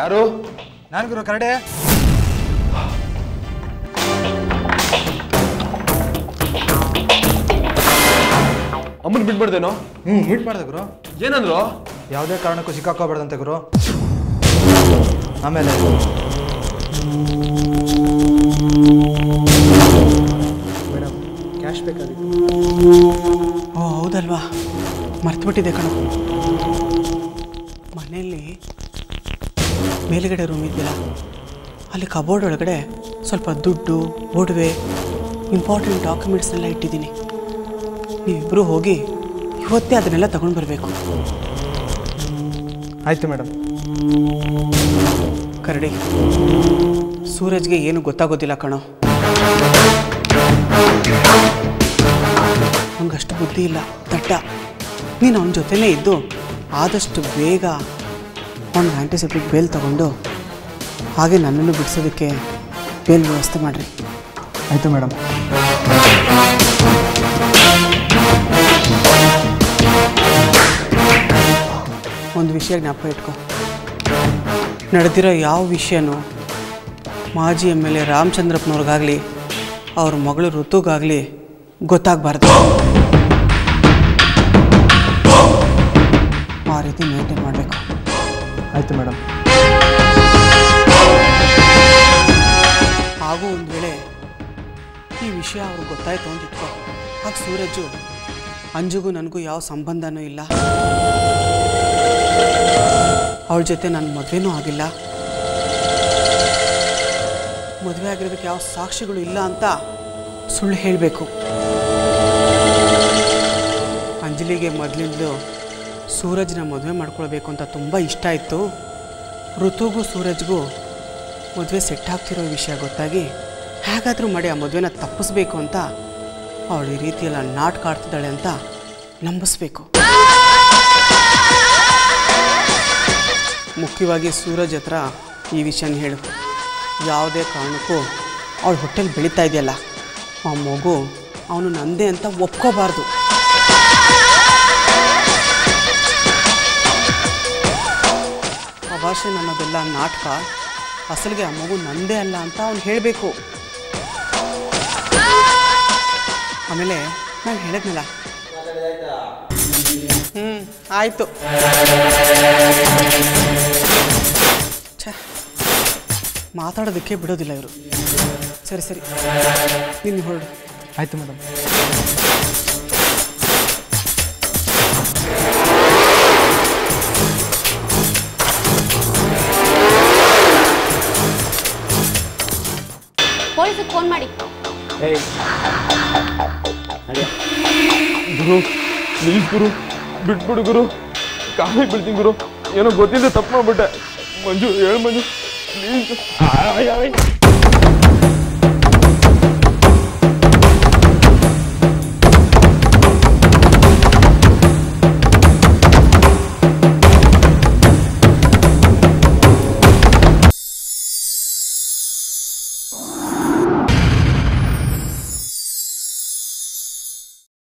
ಯಾರು ನಾನು ಗುರು ಕರಡೆ ಅಮ್ಮನ್ ಬಿಟ್ಬಿಡ್ದೇನೋ ಹ್ಞೂ ಮೀಟ್ ಮಾಡಿದೆ ಗುರು ಏನಂದ್ರು ಯಾವುದೇ ಕಾರಣಕ್ಕೂ ಸಿಕ್ಕಾಕೋಬಾರ್ದಂತೆ ಗುರು ಆಮೇಲೆ ಮೇಡಮ್ ಕ್ಯಾಶ್ ಬೇಕಾಗಿತ್ತು ಓ ಹೌದಲ್ವಾ ಮರ್ತುಬಿಟ್ಟಿದೆ ಕಣೋ ಮನೆಯಲ್ಲಿ ಮೇಲುಗಡೆ ರೂಮ್ ಇದೆಯಲ್ಲ ಅಲ್ಲಿ ಕಬೋರ್ಡ್ ಒಳಗಡೆ ಸ್ವಲ್ಪ ದುಡ್ಡು ಒಡವೆ ಇಂಪಾರ್ಟೆಂಟ್ ಡಾಕ್ಯುಮೆಂಟ್ಸ್ನೆಲ್ಲ ಇಟ್ಟಿದ್ದೀನಿ ನೀವಿಬ್ಬರು ಹೋಗಿ ಇವತ್ತೇ ಅದನ್ನೆಲ್ಲ ತಗೊಂಡು ಬರಬೇಕು ಆಯಿತು ಮೇಡಮ್ ಕರಡಿ ಸೂರಜ್ಗೆ ಏನು ಗೊತ್ತಾಗೋದಿಲ್ಲ ಕಣೋ ಅವನಿಗಷ್ಟು ಬುದ್ಧಿ ಇಲ್ಲ ದಡ್ಡ ನೀನು ಅವನ ಜೊತೆಲೇ ಇದ್ದು ಆದಷ್ಟು ಬೇಗ ಅವನ ಆ್ಯಂಟಿಸೆಪ್ಟಿಕ್ ಬೇಲ್ ತಗೊಂಡು ಹಾಗೆ ನನ್ನನ್ನು ಬಿಡಿಸೋದಕ್ಕೆ ಬೇಲ್ ವ್ಯವಸ್ಥೆ ಮಾಡಿರಿ ಆಯಿತು ಮೇಡಮ್ ಒಂದು ವಿಷಯ ಜ್ಞಾಪಕ ಇಟ್ಕೊ ನಡೆದಿರೋ ಯಾವ ವಿಷಯನೂ ಮಾಜಿ ಎಮ್ ಎಲ್ ಎ ರಾಮಚಂದ್ರಪ್ಪನವ್ರಿಗಾಗಲಿ ಅವ್ರ ಮಗಳು ಋತುಗಾಗಲಿ ಗೊತ್ತಾಗಬಾರ್ದು ಆ ರೀತಿ ಮೇಂಟೈನ್ ಮಾಡಬೇಕು ಆಯಿತು ಮೇಡಮ್ ಹಾಗೂ ಒಂದು ವೇಳೆ ಈ ವಿಷಯ ಅವ್ರಿಗೆ ಗೊತ್ತಾಯ್ತು ಅಂತ ಇಟ್ಕೋ ಆಗ ಸೂರಜು ಅಂಜುಗೂ ನನಗೂ ಯಾವ ಸಂಬಂಧನೂ ಇಲ್ಲ ಅವಳ ಜೊತೆ ನನ್ನ ಮದುವೆನೂ ಆಗಿಲ್ಲ ಮದುವೆ ಆಗಿರೋದಕ್ಕೆ ಯಾವ ಸಾಕ್ಷಿಗಳು ಇಲ್ಲ ಅಂತ ಸುಳ್ಳು ಹೇಳಬೇಕು ಅಂಜಲಿಗೆ ಮೊದಲಿಂದಲೂ ಸೂರಜ್ನ ಮದುವೆ ಮಾಡ್ಕೊಳ್ಬೇಕು ಅಂತ ತುಂಬ ಇಷ್ಟ ಇತ್ತು ಋತುಗೂ ಸೂರಜ್ಗೂ ಮದುವೆ ಸೆಟ್ ಆಗ್ತಿರೋ ವಿಷಯ ಗೊತ್ತಾಗಿ ಹೇಗಾದರೂ ಮಾಡಿ ಆ ಮದುವೆನ ತಪ್ಪಿಸ್ಬೇಕು ಅಂತ ಅವಳು ಈ ರೀತಿಯೆಲ್ಲ ನಾಟಕ ಆಡ್ತಿದ್ದಾಳೆ ಅಂತ ನಂಬಿಸ್ಬೇಕು ಮುಖ್ಯವಾಗಿ ಸೂರಜ್ ಹತ್ರ ಈ ವಿಷಯನ ಹೇಳು ಯಾವುದೇ ಕಾರಣಕ್ಕೂ ಅವಳು ಹೊಟ್ಟೆಲಿ ಬೆಳೀತಾ ಇದೆಯಲ್ಲ ಆ ಮಗು ಅವನು ನಂದೇ ಅಂತ ಒಪ್ಕೋಬಾರ್ದು ಆ ಭಾಷೆ ನನ್ನದೆಲ್ಲ ನಾಟಕ ಅಸಲಿಗೆ ಆ ಮಗು ನಂದೇ ಅಲ್ಲ ಅಂತ ಅವ್ನು ಹೇಳಬೇಕು ಆಮೇಲೆ ನಾನು ಹೇಳಿದ್ನಲ್ಲ ಹ್ಞೂ ಆಯಿತು ಛ ಮಾತಾಡೋದಕ್ಕೆ ಬಿಡೋದಿಲ್ಲ ಇವರು ಸರಿ ಸರಿ ನಿನ್ನ ಹೊರಡು ಆಯಿತು ಮೇಡಮ್ ಪೊಲೀಸಿಗೆ ಫೋನ್ ಮಾಡಿ ಗುರು ಪ್ಲೀಸ್ ಗುರು ಬಿಟ್ಬಿಡು ಗುರು ಕಾಲಿಗೆ ಬೀಳ್ತೀನಿ ಗುರು ಏನೋ ಗೊತ್ತಿಲ್ಲದೆ ತಪ್ಪು ಮಾಡ್ಬಿಟ್ಟೆ ಮಂಜು ಹೇಳು ಮಂಜು ಪ್ಲೀಸ್